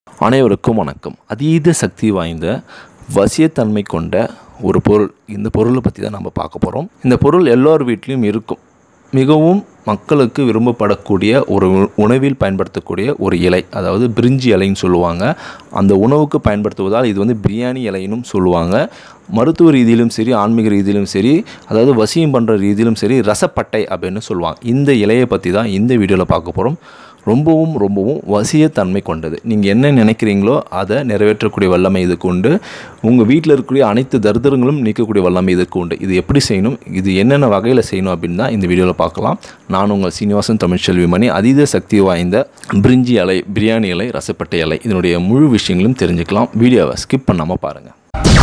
அனைவருக்கும் வணக்கம் அதீத சக்தி வாய்ந்த வசியத்தன்மை கொண்ட ஒரு பொருள் இந்த பொருளை பற்றி தான் நம்ம பார்க்க போகிறோம் இந்த பொருள் எல்லோர் வீட்லேயும் இருக்கும் மிகவும் மக்களுக்கு விரும்பப்படக்கூடிய ஒரு உ- உணவில் பயன்படுத்தக்கூடிய ஒரு இலை அதாவது பிரிஞ்சி இலைன்னு சொல்லுவாங்க அந்த உணவுக்கு பயன்படுத்துவதால் இது வந்து பிரியாணி இலைன்னும் சொல்லுவாங்க மருத்துவ ரீதியிலும் சரி ஆன்மீக ரீதியிலும் சரி அதாவது வசியம் பண்ணுற ரீதியிலும் சரி ரசப்பட்டை அப்படின்னு சொல்லுவாங்க இந்த இலையை பற்றி தான் இந்த வீடியோவில் பார்க்க போகிறோம் ரொம்பவும் ரொம்பவும் வசியத்தன்மை கொண்டது நீங்கள் என்ன நினைக்கிறீங்களோ அதை நிறைவேற்றக்கூடிய வல்லமை இதுக்கு உண்டு உங்கள் வீட்டில் இருக்கக்கூடிய அனைத்து தரித்திரங்களும் நீக்கக்கூடிய வல்லமை இதுக்கு உண்டு இது எப்படி செய்யணும் இது என்னென்ன வகையில் செய்யணும் அப்படின்னு தான் இந்த வீடியோவில் பார்க்கலாம் நான் உங்கள் சீனிவாசன் தமிழ்ச்செல்வி மணி அதீத சக்தி வாய்ந்த பிரிஞ்சி இலை பிரியாணி இலை ரசப்பட்டை இலை இதனுடைய முழு விஷயங்களும் தெரிஞ்சுக்கலாம் வீடியோவை ஸ்கிப் பண்ணாமல் பாருங்கள்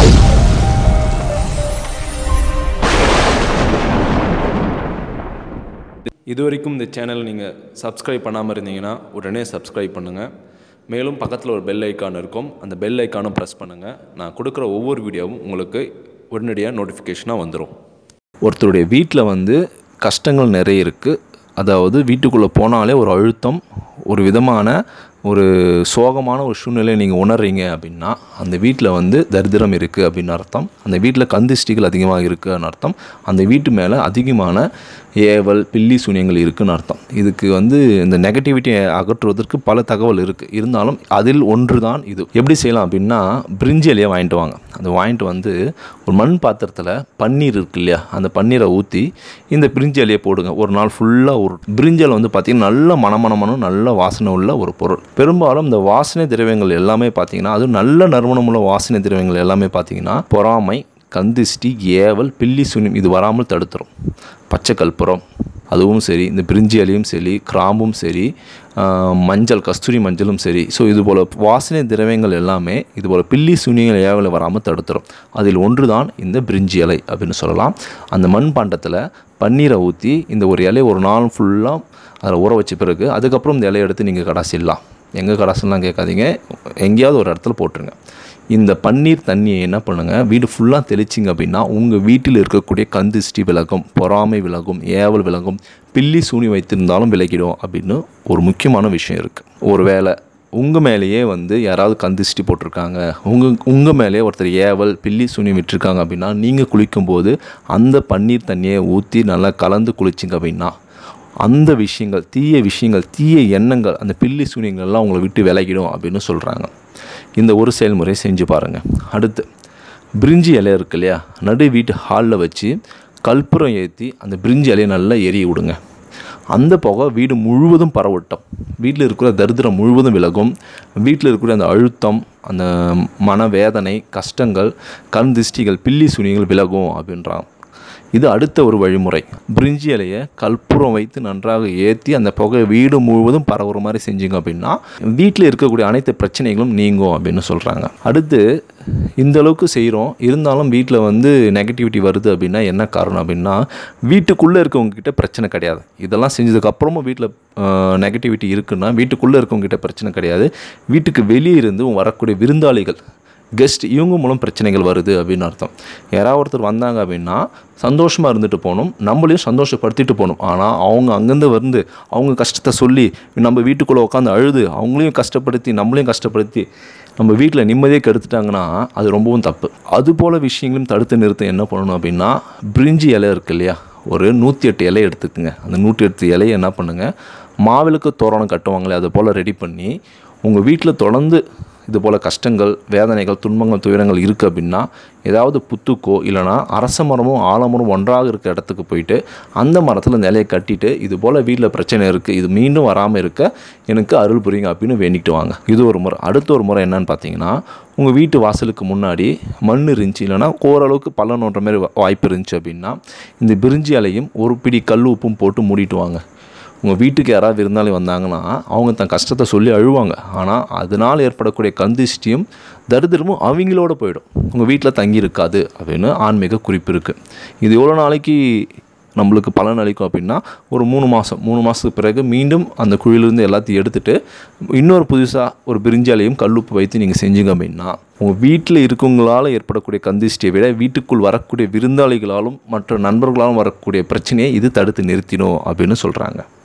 இது வரைக்கும் இந்த சேனல் நீங்கள் சப்ஸ்கிரைப் பண்ணாமல் இருந்தீங்கன்னா உடனே சப்ஸ்கிரைப் பண்ணுங்கள் மேலும் பக்கத்தில் ஒரு பெல் ஐக்கான் இருக்கும் அந்த பெல் ஐக்கானும் ப்ரெஸ் பண்ணுங்கள் நான் கொடுக்குற ஒவ்வொரு வீடியோவும் உங்களுக்கு உடனடியாக நோட்டிஃபிகேஷனாக வந்துடும் ஒருத்தருடைய வீட்டில் வந்து கஷ்டங்கள் நிறைய இருக்குது அதாவது வீட்டுக்குள்ளே போனாலே ஒரு அழுத்தம் ஒரு விதமான ஒரு சோகமான ஒரு சூழ்நிலையை நீங்கள் உணர்றீங்க அப்படின்னா அந்த வீட்டில் வந்து தரித்திரம் இருக்குது அப்படின்னு அர்த்தம் அந்த வீட்டில் கந்திஷ்டிகள் அதிகமாக இருக்குன்னு அர்த்தம் அந்த வீட்டு மேலே அதிகமான ஏவல் பில்லி சூனியங்கள் இருக்குன்னு அர்த்தம் இதுக்கு வந்து இந்த நெகட்டிவிட்டியை அகற்றுவதற்கு பல தகவல் இருக்குது இருந்தாலும் அதில் ஒன்று தான் இது எப்படி செய்யலாம் அப்படின்னா பிரிஞ்சி இலையை வாங்கிட்டு வாங்க அந்த வாங்கிட்டு வந்து ஒரு மண் பாத்திரத்தில் பன்னீர் இருக்கு இல்லையா அந்த பன்னீரை ஊற்றி இந்த பிரிஞ்சி இலையை போடுங்க ஒரு நாள் ஃபுல்லாக ஒரு பிரிஞ்சல் வந்து பார்த்திங்கன்னா நல்ல மணமணமனும் நல்ல வாசனை உள்ள ஒரு பொருள் பெரும்பாலும் இந்த வாசனை திரவியங்கள் எல்லாமே பார்த்தீங்கன்னா அது நல்ல நறுமணமுள்ள வாசனை திரவியங்கள் எல்லாமே பார்த்தீங்கன்னா பொறாமை கந்திஷ்டி ஏவல் பில்லி சுனிம் இது வராமல் தடுத்துரும் பச்சை கற்பூரம் அதுவும் சரி இந்த பிரிஞ்சி இலையும் சரி கிராம்பும் சரி ஆஹ், மஞ்சள் கஸ்தூரி மஞ்சளும் சரி ஸோ இது போல் வாசனை திரவியங்கள் எல்லாமே இது போல் பில்லி சுனியங்கள் ஏவலை வராமல் தடுத்துரும் அதில் ஒன்று தான் இந்த பிரிஞ்சி இலை அப்படின்னு சொல்லலாம் அந்த மண் பாண்டத்தில் பன்னீரை ஊற்றி இந்த ஒரு இலையை ஒரு நாள் ஃபுல்லாக அதில் ஊற வச்ச பிறகு அதுக்கப்புறம் இந்த இலையை எடுத்து நீங்கள் கடாசிடலாம் எங்கே கடாசலாம் கேட்காதீங்க எங்கேயாவது ஒரு இடத்துல போட்டுருங்க இந்த பன்னீர் தண்ணியை என்ன பண்ணுங்கள் வீடு ஃபுல்லாக தெளிச்சிங்க அப்படின்னா உங்கள் வீட்டில் இருக்கக்கூடிய கந்திஷ்டி விலகும் பொறாமை விலகும் ஏவல் விலகும் பில்லி சூனி வைத்திருந்தாலும் விலகிடும் அப்படின்னு ஒரு முக்கியமான விஷயம் இருக்குது ஒருவேளை உங்கள் மேலேயே வந்து யாராவது கந்திஷ்டி போட்டிருக்காங்க உங்கள் உங்கள் மேலேயே ஒருத்தர் ஏவல் பில்லி சூனி விட்டுருக்காங்க அப்படின்னா நீங்கள் குளிக்கும்போது அந்த பன்னீர் தண்ணியை ஊற்றி நல்லா கலந்து குளிச்சிங்க அப்படின்னா அந்த விஷயங்கள் தீய விஷயங்கள் தீய எண்ணங்கள் அந்த பில்லி சூனியங்கள்லாம் உங்களை விட்டு விலகிடும் அப்படின்னு சொல்கிறாங்க இந்த ஒரு செயல்முறை செஞ்சு பாருங்கள் அடுத்து பிரிஞ்சி இலை இருக்கு இல்லையா நடு வீட்டு ஹாலில் வச்சு கற்பூரம் ஏற்றி அந்த பிரிஞ்சி இலையை நல்லா எரிய விடுங்க அந்த புகை வீடு முழுவதும் பரவட்டும் வீட்டில் இருக்கிற தரித்திரம் முழுவதும் விலகும் வீட்டில் இருக்கிற அந்த அழுத்தம் அந்த மனவேதனை கஷ்டங்கள் கண் திஷ்டிகள் பில்லி சுனிகள் விலகும் அப்படின்றான் இது அடுத்த ஒரு வழிமுறை பிரிஞ்சி இலையை கற்பூரம் வைத்து நன்றாக ஏற்றி அந்த புகை வீடு முழுவதும் பரவுற மாதிரி செஞ்சீங்க அப்படின்னா வீட்டில் இருக்கக்கூடிய அனைத்து பிரச்சனைகளும் நீங்கும் அப்படின்னு சொல்கிறாங்க அடுத்து இந்த அளவுக்கு செய்கிறோம் இருந்தாலும் வீட்டில் வந்து நெகட்டிவிட்டி வருது அப்படின்னா என்ன காரணம் அப்படின்னா வீட்டுக்குள்ளே இருக்கவங்க கிட்ட பிரச்சனை கிடையாது இதெல்லாம் செஞ்சதுக்கப்புறமும் வீட்டில் நெகட்டிவிட்டி இருக்குன்னா வீட்டுக்குள்ளே இருக்கவங்க கிட்ட பிரச்சனை கிடையாது வீட்டுக்கு வெளியே இருந்து வரக்கூடிய விருந்தாளிகள் கெஸ்ட் இவங்க மூலம் பிரச்சனைகள் வருது அப்படின்னு அர்த்தம் யாராவது ஒருத்தர் வந்தாங்க அப்படின்னா சந்தோஷமாக இருந்துட்டு போகணும் நம்மளையும் சந்தோஷப்படுத்திட்டு போகணும் ஆனால் அவங்க அங்கேருந்து வந்து அவங்க கஷ்டத்தை சொல்லி நம்ம வீட்டுக்குள்ளே உட்காந்து அழுது அவங்களையும் கஷ்டப்படுத்தி நம்மளையும் கஷ்டப்படுத்தி நம்ம வீட்டில் நிம்மதியே கெடுத்துட்டாங்கன்னா அது ரொம்பவும் தப்பு அதுபோல் விஷயங்களையும் தடுத்து நிறுத்த என்ன பண்ணணும் அப்படின்னா பிரிஞ்சி இலை இருக்கு இல்லையா ஒரு நூற்றி எட்டு இலை எடுத்துக்கோங்க அந்த நூற்றி எட்டு இலையை என்ன பண்ணுங்கள் மாவிளக்கு தோரணம் கட்டுவாங்களே அது போல் ரெடி பண்ணி உங்கள் வீட்டில் தொடர்ந்து இது போல் கஷ்டங்கள் வேதனைகள் துன்பங்கள் துயரங்கள் இருக்குது அப்படின்னா ஏதாவது புத்துக்கோ இல்லைனா அரச மரமும் ஆலமரம் ஒன்றாக இருக்க இடத்துக்கு போயிட்டு அந்த மரத்தில் நிலையை கட்டிட்டு இது போல் வீட்டில் பிரச்சனை இருக்குது இது மீண்டும் வராமல் இருக்க எனக்கு அருள் புரியுங்க அப்படின்னு வேண்டிக்கிட்டு வாங்க இது ஒரு முறை அடுத்த ஒரு முறை என்னன்னு பார்த்தீங்கன்னா உங்கள் வீட்டு வாசலுக்கு முன்னாடி மண் இருந்துச்சு இல்லைனா ஓரளவுக்கு பள்ளம் நோண்டுற மாதிரி வா- வாய்ப்பு இருந்துச்சு அப்படின்னா இந்த பிரிஞ்சி இலையும் ஒரு பிடி கல் உப்பும் போட்டு மூடிட்டு வாங்க உங்கள் வீட்டுக்கு யாராவது விருந்தாளி வந்தாங்கன்னா அவங்க தன் கஷ்டத்தை சொல்லி அழுவாங்க ஆனால் அதனால் ஏற்படக்கூடிய கந்திஷ்டியும் தரித்திரமும் அவங்களோட போயிடும் உங்கள் வீட்டில் தங்கி இருக்காது அப்படின்னு ஆன்மீக குறிப்பு இருக்குது இது எவ்வளோ நாளைக்கு நம்மளுக்கு பலன் அளிக்கும் அப்படின்னா ஒரு மூணு மாதம் மூணு மாதத்துக்கு பிறகு மீண்டும் அந்த குழியிலேருந்து எல்லாத்தையும் எடுத்துட்டு இன்னொரு புதுசாக ஒரு பிரிஞ்சாலையும் கல்லுப்பு வைத்து நீங்கள் செஞ்சீங்க அப்படின்னா உங்கள் வீட்டில் இருக்கவங்களால் ஏற்படக்கூடிய கந்திஷ்டியை விட வீட்டுக்குள் வரக்கூடிய விருந்தாளிகளாலும் மற்ற நண்பர்களாலும் வரக்கூடிய பிரச்சனையை இது தடுத்து நிறுத்திடும் அப்படின்னு சொல்கிறாங்க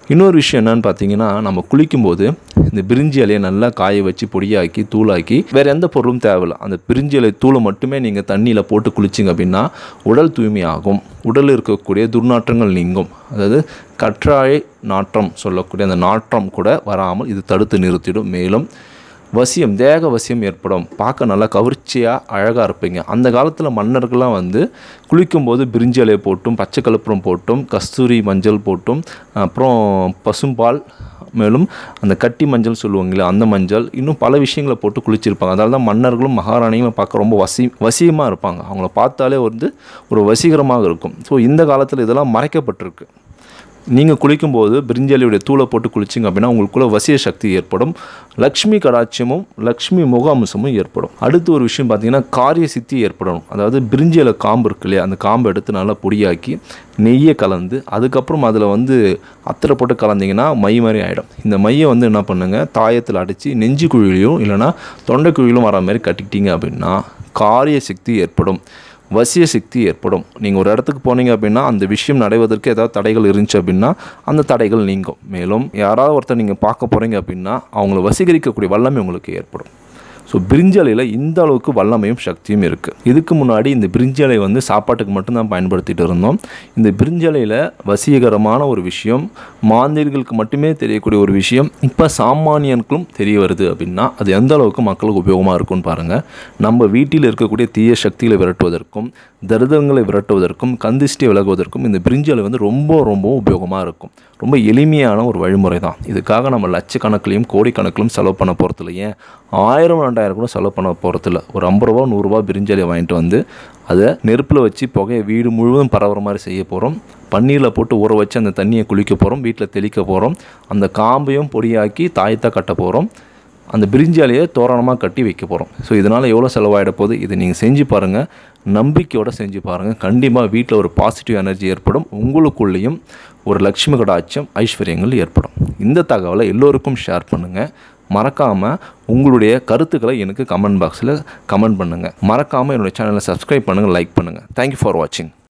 இன்னொரு விஷயம் என்னன்னு பார்த்தீங்கன்னா நம்ம குளிக்கும்போது இந்த பிரிஞ்சி இலையை நல்லா காய வச்சு பொடியாக்கி தூளாக்கி வேறு எந்த பொருளும் தேவையில்லை அந்த பிரிஞ்சி இலை தூளை மட்டுமே நீங்கள் தண்ணியில் போட்டு குளிச்சிங்க அப்படின்னா உடல் தூய்மையாகும் உடலில் இருக்கக்கூடிய துர்நாற்றங்கள் நீங்கும் அதாவது கற்றாழை நாற்றம் சொல்லக்கூடிய அந்த நாற்றம் கூட வராமல் இது தடுத்து நிறுத்திடும் மேலும் வசியம் தேக வசியம் ஏற்படும் பார்க்க நல்லா கவர்ச்சியாக அழகாக இருப்பீங்க அந்த காலத்தில் மன்னர்கள்லாம் வந்து குளிக்கும்போது பிரிஞ்சி இலையை போட்டும் பச்சை கலப்புரம் போட்டும் கஸ்தூரி மஞ்சள் போட்டும் அப்புறம் பசும்பால் மேலும் அந்த கட்டி மஞ்சள் சொல்லுவாங்களே அந்த மஞ்சள் இன்னும் பல விஷயங்களை போட்டு குளிச்சிருப்பாங்க அதனால தான் மன்னர்களும் மகாராணியும் பார்க்க ரொம்ப வசி வசியமாக இருப்பாங்க அவங்கள பார்த்தாலே வந்து ஒரு வசீகரமாக இருக்கும் ஸோ இந்த காலத்தில் இதெல்லாம் மறைக்கப்பட்டிருக்கு நீங்கள் குளிக்கும்போது பிரிஞ்சாலியுடைய தூளை போட்டு குளிச்சிங்க அப்படின்னா உங்களுக்குள்ள வசிய சக்தி ஏற்படும் லக்ஷ்மி கடாட்சியமும் லக்ஷ்மி முக அம்சமும் ஏற்படும் அடுத்து ஒரு விஷயம் பார்த்தீங்கன்னா காரிய சித்தி ஏற்படும் அதாவது பிரிஞ்சியில காம்பு இருக்கு இல்லையா அந்த காம்பை எடுத்து நல்லா பொடியாக்கி நெய்யை கலந்து அதுக்கப்புறம் அதில் வந்து அத்தரை போட்டு கலந்தீங்கன்னா மை மாதிரி ஆகிடும் இந்த மையை வந்து என்ன பண்ணுங்கள் தாயத்தில் அடித்து நெஞ்சு குழியிலையும் இல்லைன்னா தொண்டை குழியிலும் வர மாதிரி கட்டிக்கிட்டீங்க அப்படின்னா காரிய சக்தி ஏற்படும் வசிய சக்தி ஏற்படும் நீங்கள் ஒரு இடத்துக்கு போனீங்க அப்படின்னா அந்த விஷயம் நடைவதற்கு ஏதாவது தடைகள் இருந்துச்சு அப்படின்னா அந்த தடைகள் நீங்கும் மேலும் யாராவது ஒருத்தர் நீங்கள் பார்க்க போகிறீங்க அப்படின்னா அவங்கள வசீகரிக்கக்கூடிய வல்லமை உங்களுக்கு ஏற்படும் ஸோ பிரிஞ்சாலையில் இந்த அளவுக்கு வல்லமையும் சக்தியும் இருக்குது இதுக்கு முன்னாடி இந்த பிரிஞ்சாலை வந்து சாப்பாட்டுக்கு மட்டும்தான் பயன்படுத்திட்டு இருந்தோம் இந்த பிரிஞ்சாலையில் வசீகரமான ஒரு விஷயம் மாந்திரிகளுக்கு மட்டுமே தெரியக்கூடிய ஒரு விஷயம் இப்போ சாமானியனுக்கும் தெரிய வருது அப்படின்னா அது எந்த அளவுக்கு மக்களுக்கு உபயோகமாக இருக்கும்னு பாருங்கள் நம்ம வீட்டில் இருக்கக்கூடிய தீய சக்திகளை விரட்டுவதற்கும் தரிதங்களை விரட்டுவதற்கும் கந்திஷ்டி விலகுவதற்கும் இந்த பிரிஞ்சாலை வந்து ரொம்ப ரொம்ப உபயோகமாக இருக்கும் ரொம்ப எளிமையான ஒரு வழிமுறை தான் இதுக்காக நம்ம லட்சக்கணக்கிலையும் கோடிக்கணக்கிலும் செலவு பண்ண போகிறதில்ல ஏன் ஆயிரம் ரெண்டாயிரம் கூட செலவு பண்ண போகிறதில்ல ஒரு ஐம்பது ரூபா நூறுரூவா பிரிஞ்சாலியை வாங்கிட்டு வந்து அதை நெருப்பில் வச்சு புகையை வீடு முழுவதும் பரவுற மாதிரி செய்ய போகிறோம் பன்னீரில் போட்டு ஊற வச்சு அந்த தண்ணியை குளிக்க போகிறோம் வீட்டில் தெளிக்க போகிறோம் அந்த காம்பையும் பொடியாக்கி தாயத்தை கட்ட போகிறோம் அந்த பிரிஞ்சாலையை தோரணமாக கட்டி வைக்க போகிறோம் ஸோ இதனால் எவ்வளோ செலவாயிட போகுது இதை நீங்கள் செஞ்சு பாருங்கள் நம்பிக்கையோடு செஞ்சு பாருங்கள் கண்டிப்பாக வீட்டில் ஒரு பாசிட்டிவ் எனர்ஜி ஏற்படும் உங்களுக்குள்ளேயும் ஒரு லக்ஷ்மி கடாட்சம் ஐஸ்வர்யங்கள் ஏற்படும் இந்த தகவலை எல்லோருக்கும் ஷேர் பண்ணுங்கள் மறக்காமல் உங்களுடைய கருத்துக்களை எனக்கு கமெண்ட் பாக்ஸில் கமெண்ட் பண்ணுங்கள் மறக்காமல் என்னுடைய சேனலை சப்ஸ்கிரைப் பண்ணுங்கள் லைக் பண்ணுங்கள் தேங்க்யூ ஃபார் வாட்சிங்